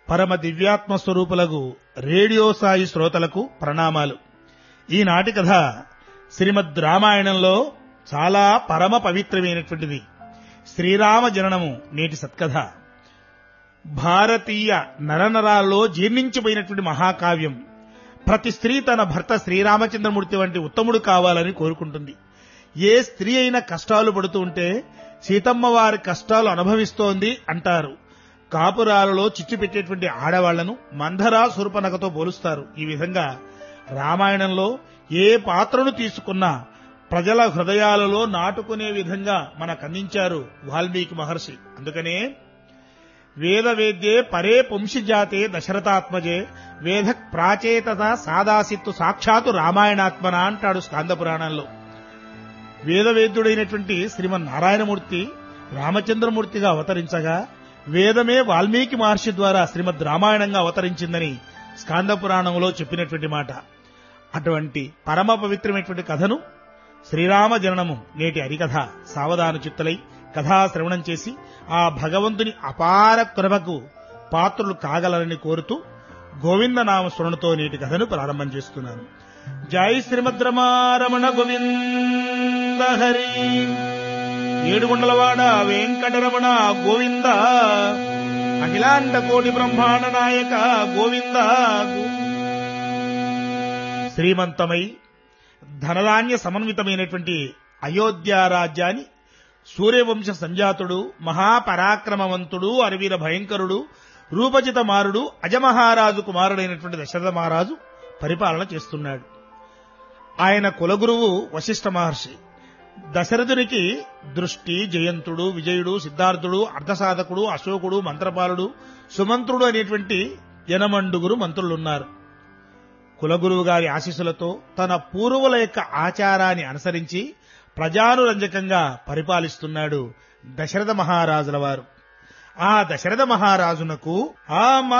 పరమ దివ్యాత్మ స్వరూపులకు రేడియో సాయి శ్రోతలకు ప్రణామాలు ఈనాటి కథ శ్రీమద్ రామాయణంలో చాలా పరమ పవిత్రమైనటువంటిది శ్రీరామ జననము నేటి సత్కథ భారతీయ నరనరాల్లో జీర్ణించిపోయినటువంటి మహాకావ్యం ప్రతి స్త్రీ తన భర్త శ్రీరామచంద్రమూర్తి వంటి ఉత్తముడు కావాలని కోరుకుంటుంది ఏ స్త్రీ అయినా కష్టాలు పడుతూ ఉంటే సీతమ్మ వారి కష్టాలు అనుభవిస్తోంది అంటారు కాపురాలలో చిచ్చు పెట్టేటువంటి ఆడవాళ్లను మంధరా సురపనకతో పోలుస్తారు ఈ విధంగా రామాయణంలో ఏ పాత్రను తీసుకున్నా ప్రజల హృదయాలలో నాటుకునే విధంగా మనకు అందించారు వాల్మీకి మహర్షి అందుకనే వేద వేద్యే పరే పుంసిజాతే దశరథాత్మజే వేద ప్రాచేతత సాదాసిత్తు సాక్షాత్తు రామాయణాత్మన అంటాడు స్కాంద పురాణంలో వేదవేద్యుడైనటువంటి శ్రీమన్నారాయణమూర్తి రామచంద్రమూర్తిగా అవతరించగా వేదమే వాల్మీకి మహర్షి ద్వారా శ్రీమద్ రామాయణంగా అవతరించిందని స్కాంద పురాణంలో చెప్పినటువంటి మాట అటువంటి పరమ పవిత్రమైనటువంటి కథను శ్రీరామ జననము నేటి హరికథ సావధాన చిత్తలై కథా శ్రవణం చేసి ఆ భగవంతుని అపార కృపకు పాత్రులు కాగలరని కోరుతూ గోవింద నామ స్మరణతో నేటి కథను ప్రారంభం చేస్తున్నాను జై శ్రీమద్ రమారమణ గోవింద హరి ఏడుగుండలవాడ వెంకటరమణ గోవింద అఖిలాండ కోటి బ్రహ్మాండ నాయక గోవింద శ్రీమంతమై ధనధాన్య సమన్వితమైనటువంటి అయోధ్య రాజ్యాన్ని సూర్యవంశ సంజాతుడు మహాపరాక్రమవంతుడు అరవీర భయంకరుడు రూపజిత మారుడు అజమహారాజు కుమారుడైనటువంటి దశరథ మహారాజు పరిపాలన చేస్తున్నాడు ఆయన కులగురువు వశిష్ఠ మహర్షి దశరథునికి దృష్టి జయంతుడు విజయుడు సిద్ధార్థుడు అర్ధసాధకుడు అశోకుడు మంత్రపాలుడు సుమంత్రుడు అనేటువంటి జనమండుగురు మంత్రులున్నారు కులగురువు గారి ఆశీస్సులతో తన పూర్వుల యొక్క ఆచారాన్ని అనుసరించి ప్రజానురంజకంగా పరిపాలిస్తున్నాడు దశరథ మహారాజుల వారు ఆ దశరథ మహారాజునకు ఆ